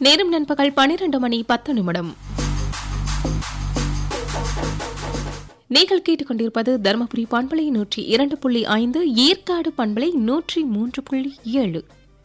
நேரம் நண்பகல் பனிரெண்டு மணி பத்து நிமிடம் நீங்கள் கேட்டுக்கொண்டிருப்பது தருமபுரி பண்பலை நூற்றி இரண்டு புள்ளி ஐந்து ஏற்காடு பண்பலை நூற்றி மூன்று புள்ளி ஏழு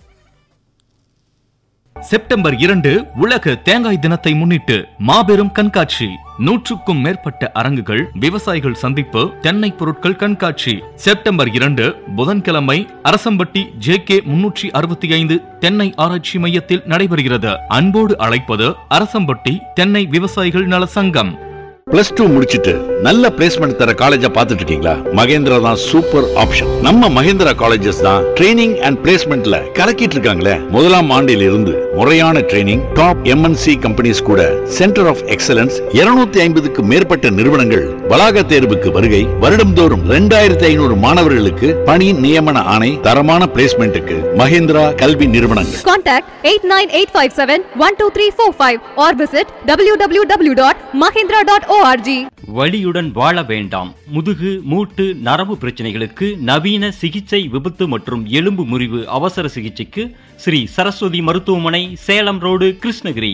செப்டம்பர் இரண்டு உலக தேங்காய் தினத்தை முன்னிட்டு மாபெரும் கண்காட்சி நூற்றுக்கும் மேற்பட்ட அரங்குகள் விவசாயிகள் சந்திப்பு தென்னை பொருட்கள் கண்காட்சி செப்டம்பர் இரண்டு புதன்கிழமை அரசம்பட்டி ஜே கே முன்னூற்றி அறுபத்தி ஐந்து தென்னை ஆராய்ச்சி மையத்தில் நடைபெறுகிறது அன்போடு அழைப்பது அரசம்பட்டி தென்னை விவசாயிகள் நல சங்கம் பிளஸ் டூ முடிச்சிட்டு நல்ல பிளேஸ்மெண்ட் தர காலேஜா பார்த்துட்டு இருக்கீங்களா மகேந்திரா தான் சூப்பர் ஆப்ஷன் நம்ம மகேந்திரா காலேஜஸ் தான் ட்ரைனிங் அண்ட் பிளேஸ்மெண்ட்ல கலக்கிட்டு இருக்காங்களே முதலாம் ஆண்டில் இருந்து முறையான ட்ரைனிங் டாப் எம்என்சி கம்பெனிஸ் கூட சென்டர் ஆஃப் எக்ஸலன்ஸ் 250 ஐம்பதுக்கு மேற்பட்ட நிறுவனங்கள் வளாக தேர்வுக்கு வருகை வருடம்தோறும் ரெண்டாயிரத்தி ஐநூறு மாணவர்களுக்கு பணி நியமன ஆணை தரமான பிளேஸ்மெண்ட்டுக்கு மகேந்திரா கல்வி நிறுவனங்கள் Contact 89857-12345 or visit www.mahindra.org. வலியுடன் வாழ வேண்டாம் முதுகு மூட்டு நரம்பு பிரச்சனைகளுக்கு நவீன சிகிச்சை விபத்து மற்றும் எலும்பு முறிவு அவசர சிகிச்சைக்கு ஸ்ரீ சரஸ்வதி மருத்துவமனை சேலம் ரோடு கிருஷ்ணகிரி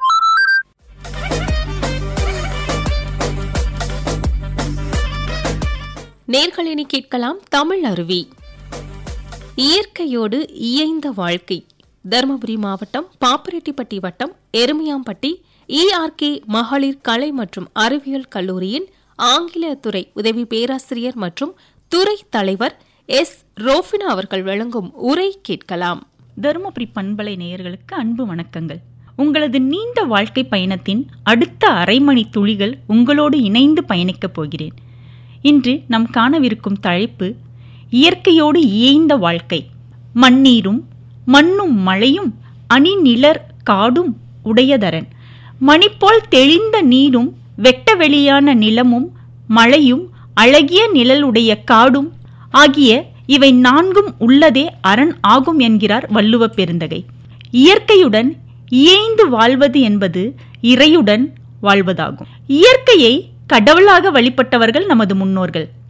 நேர்களினி கேட்கலாம் தமிழ் அருவி இயற்கையோடு இயைந்த வாழ்க்கை தருமபுரி மாவட்டம் பாப்பரெட்டிப்பட்டி வட்டம் எருமியாம்பட்டி இஆர்கே மகளிர் கலை மற்றும் அறிவியல் கல்லூரியின் ஆங்கில துறை உதவி பேராசிரியர் மற்றும் துறை தலைவர் எஸ் ரோஃபினா அவர்கள் வழங்கும் உரை கேட்கலாம் தருமபுரி பண்பலை நேயர்களுக்கு அன்பு வணக்கங்கள் உங்களது நீண்ட வாழ்க்கை பயணத்தின் அடுத்த அரை மணி துளிகள் உங்களோடு இணைந்து பயணிக்கப் போகிறேன் இன்று நாம் காணவிருக்கும் தலைப்பு இயற்கையோடு இயைந்த வாழ்க்கை மண்ணீரும் மண்ணும் மழையும் அணிநிலர் காடும் உடையதரன் மணிப்போல் தெளிந்த நீரும் வெட்ட வெளியான நிலமும் மழையும் அழகிய நிழலுடைய காடும் ஆகிய இவை நான்கும் உள்ளதே அரண் ஆகும் என்கிறார் வள்ளுவ பெருந்தகை இயற்கையுடன் இயைந்து வாழ்வது என்பது இறையுடன் வாழ்வதாகும் இயற்கையை கடவுளாக வழிபட்டவர்கள் நமது முன்னோர்கள்